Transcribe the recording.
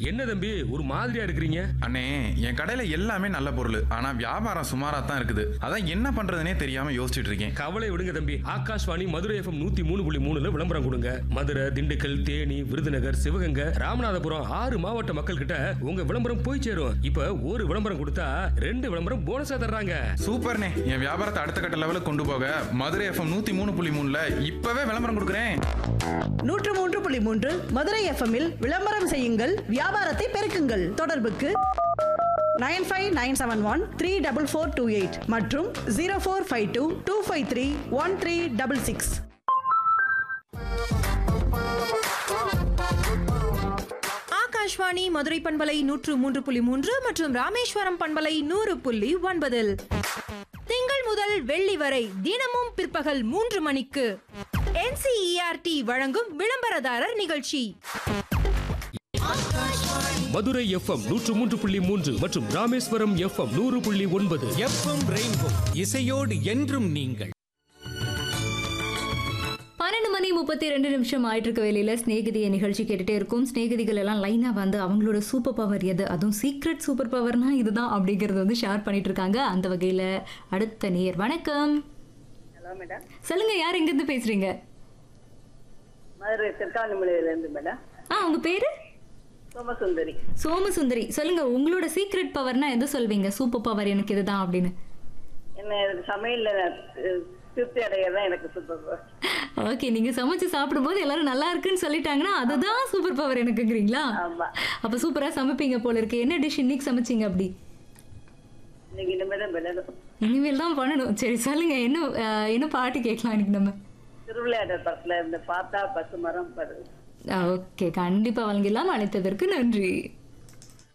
என்ன தம்பி ஒரு மாதிரியா இருக்கிறீங்க அண்ணே என் கடையில எல்லாமே நல்ல பொருள் ஆனா வியாபாரம் சுமாரா தான் இருக்குது அதான் என்ன பண்றதுனே தெரியாம யோசிச்சுட்டு இருக்கேன் கவலை விடுங்க தம்பி ஆகாஷ்வாணி மதுரை எஃப்எம் நூத்தி மூணு புள்ளி மூணுல விளம்பரம் கொடுங்க மதுரை திண்டுக்கல் தேனி விருதுநகர் சிவகங்கை ராமநாதபுரம் ஆறு மாவட்ட மக்கள் கிட்ட உங்க விளம்பரம் போய் சேரும் இப்ப ஒரு விளம்பரம் கொடுத்தா ரெண்டு விளம்பரம் போனஸா தர்றாங்க சூப்பர்ண்ணே என் வியாபாரத்தை அடுத்த கட்ட லெவலுக்கு கொண்டு போக மதுரை எஃப்எம் நூத்தி மூணு புள்ளி மூணுல இப்பவே விளம்பரம் கொடுக்குறேன் நூற்று மூன்று புள்ளி மூன்று மதுரை எஃப்எம்மில் விளம்பரம் செய்யுங்கள் வியாபாரத்தை பெருக்குங்கள் தொடர்புக்கு nine five nine seven one three double four two eight மற்றும் zero four five two two five three one three double six Akashvani Madurai பண்பலை நூற்று மூன்று புள்ளி மூன்று மற்றும் ராமேஸ்வரம் பண்பலை நூறு புள்ளி ஒன்பதில் திங்கள் முதல் வெள்ளி வரை தினமும் பிற்பகல் மூன்று மணிக்கு என்சிஇஆர்டி வழங்கும் விளம்பரதாரர் நிகழ்ச்சி மதுரை எஃப்எம் நூற்று மூன்று புள்ளி மூன்று மற்றும் ராமேஸ்வரம் எஃப்எம் நூறு புள்ளி ஒன்பது எஃப்எம் ரெயின்போ இசையோடு என்றும் நீங்கள் பன்னெண்டு மணி முப்பத்தி ரெண்டு நிமிஷம் ஆயிட்டு இருக்க வேலையில ஸ்நேகிதிய நிகழ்ச்சி கேட்டுட்டே இருக்கும் ஸ்நேகிதிகள் எல்லாம் லைனா வந்து அவங்களோட சூப்பர் பவர் எது அதுவும் சீக்ரெட் சூப்பர் பவர்னா இதுதான் அப்படிங்கறது வந்து ஷேர் பண்ணிட்டு இருக்காங்க அந்த வகையில அடுத்த நேர் வணக்கம் ஹலோ மேடம் சொல்லுங்க யார் எங்க இருந்து பேசுறீங்க மதுரை திருக்காணிமலையிலேருந்து மேடம் ஆ உங்க பேரு சோமசுந்தரி சோமசுந்தரி சொல்லுங்க உங்களோட சீக்ரெட் பவர்னா எது சொல்வீங்க சூப்பர் பவர் எனக்கு இதுதான் அப்படின்னு என்ன எனக்கு சமையலில் திருப்தி அடையதான் எனக்கு சூப்பர் ஓகே நீங்க சமைச்சு சாப்பிடும்போது எல்லாரும் நல்லா இருக்குன்னு சொல்லிட்டாங்கன்னா அதுதான் சூப்பர் பவர் எனக்குங்கிறீங்களா ஆமா அப்ப சூப்பரா சமைப்பீங்க போல இருக்கு என்ன டிஷ் இன்னைக்கு சமைச்சீங்க அப்படி இன்னைக்கு இனிமேல் தான் விளையாடும் இனிமேல் தான் பண்ணணும் சரி சொல்லுங்க என்ன அஹ், என்ன பாட்டு கேட்கலாம் இன்னைக்கு நம்ம திருவிளையாடல் படத்துல இந்த பார்த்தா பசு மரம் பரு ஓகே கண்டிப்பா வழங்கிடலாம் அழைத்ததற்கு நன்றி